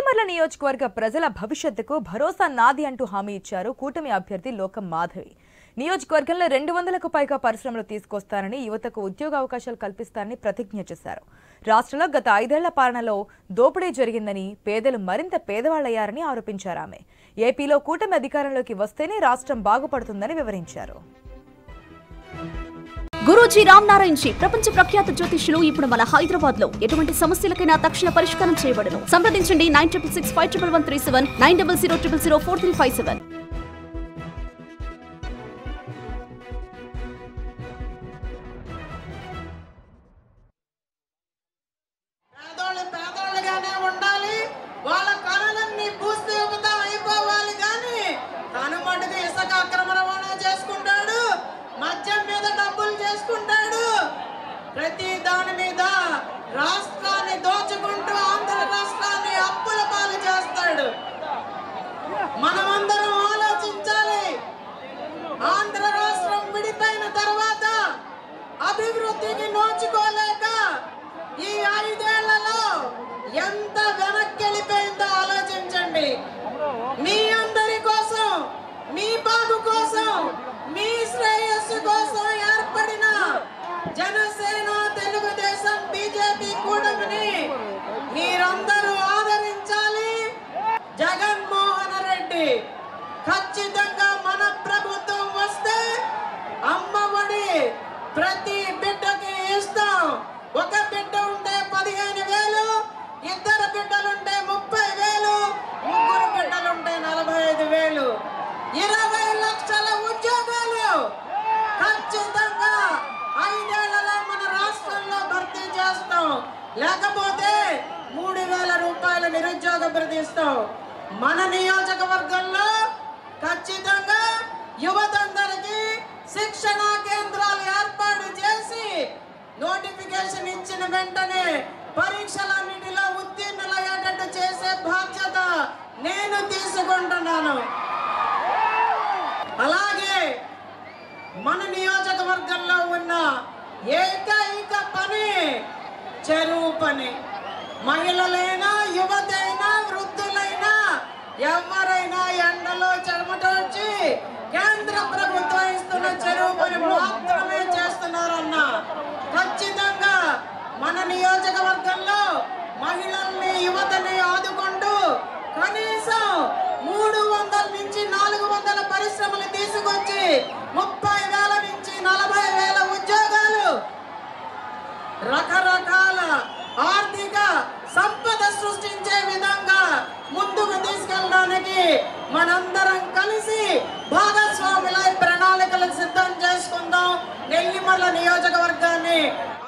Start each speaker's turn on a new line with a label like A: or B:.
A: నెల్లిమర్ల నియోజకవర్గ ప్రజల భవిష్యత్తుకు భరోసా నాది అంటూ హామీ ఇచ్చారు కూటమి అభ్యర్థి లోకం మాధవి నియోజకవర్గంలో రెండు వందలకు పైగా పరిశ్రమలు తీసుకొస్తానని యువతకు ఉద్యోగ అవకాశాలు కల్పిస్తానని ప్రతిజ్ఞ చేశారు రాష్ట్రంలో గత ఐదేళ్ల పాలనలో దోపిడీ జరిగిందని పేదలు మరింత పేదవాళ్లయ్యారని ఆరోపించారు ఆమె ఏపీలో కూటమి అధికారంలోకి వస్తేనే రాష్ట్రం బాగుపడుతుందని వివరించారు
B: గురూజీ రామ్ నారాయణ్ జీ ప్రపంచ ప్రఖ్యాత జ్యోతిష్యులు ఇప్పుడు మన హైదరాబాద్ లో ఎటువంటి సమస్యలకైనా తక్షణ పరిష్కారం చేయబడను సంప్రదించండి nine triple six five triple one three seven nine double zero triple zero four three five seven
C: పేదోళ్ళు పేదోళ్ళుగానే ఉండాలి వాళ్ళ కళలన్నీ భూస్థిమితం అయిపోవాలి కానీ తను మటుకు ఇసుక అక్రమ రవాణా చేసుకుంటాడు మద్యం మీద డబ్బులు చేసుకుంటాడు ప్రతి దాని మీద రాష్ట్రాన్ని దోచుకుంటూ ఆంధ్ర రాష్ట్రాన్ని అప్పుల పాలు చేస్తాడు మనమందరం ఆలోచించాలి ఆంధ్ర రాష్ట్రం విడిపోయిన తర్వాత అభివృద్ధికి నోచుకోలేక ఈ ఐదేళ్లలో ఎంత వెనక్కి వెళ్ళిపోయిందో ఆలోచించండి మీ అందరి కోసం మీ బాగు కోసం మీ శ్రేయస్సు కోసం ఏర్పడిన జనసేన తెలుగుదేశం బీజేపీ కూటమిని మీరందరూ ఆదరించాలి జగన్మోహన్ రెడ్డి ఖచ్చితంగా మన ప్రభుత్వం వస్తే అమ్మఒడి ప్రతి బిడ్డకి ఇస్తాం ఒక బిడ్డ ఉంటే పదిహేను వేలు ఇద్దరు బిడ్డలుంటే ముప్పై వేలు ముగ్గురు బిడ్డలుంటే నలభై ఐదు వేలు ఇరవై లక్షల ఉద్యోగాలు ఖచ్చితంగా ఐదేళ్లలో మన రాష్ట్రంలో భర్తీ చేస్తాం లేకపోతే మూడు వేల రూపాయల నిరుద్యోగ ప్రతిస్తాం మన నియోజకవర్గంలో ఖచ్చితంగా యువతందరికీ శిక్షణ కేంద్రాలు ఏర్పాటు చేసి నోటిఫికేషన్ ఇచ్చిన వెంటనే పరీక్షలన్నిటిలో ఉత్తీర్ణులయ్యేటట్టు చేసే బాధ్యత నేను తీసుకుంటున్నాను అలాగే మన నియోజకవర్గంలో ఉన్న ఏకైక పని చెరువు పని మహిళలైనా యువతైనా వృద్ధులైనా ఎవరైనా ఎండలో చెమటొచ్చి కేంద్ర ప్రభుత్వం ఇస్తున్న చెరువు పని మాత్రమే చేస్తున్నారన్న ఖచ్చితంగా మన నియోజకవర్గంలో మహిళల్ని యువతని ఆదుకుంటూ కనీసం మూడు వందల నుంచి నాలుగు వందల పరిశ్రమలు తీసుకొచ్చి ముప్పై వేల నుంచి నలభై వేల ఉద్యోగాలు రకరకాల ఆర్థిక సంపద సృష్టించే విధంగా ముందుకు తీసుకెళ్ళడానికి మనందరం కలిసి భాగస్వాములై ప్రణాళికలు సిద్ధం చేసుకుందాం నెల్లిమర్ల నియోజకవర్గాన్ని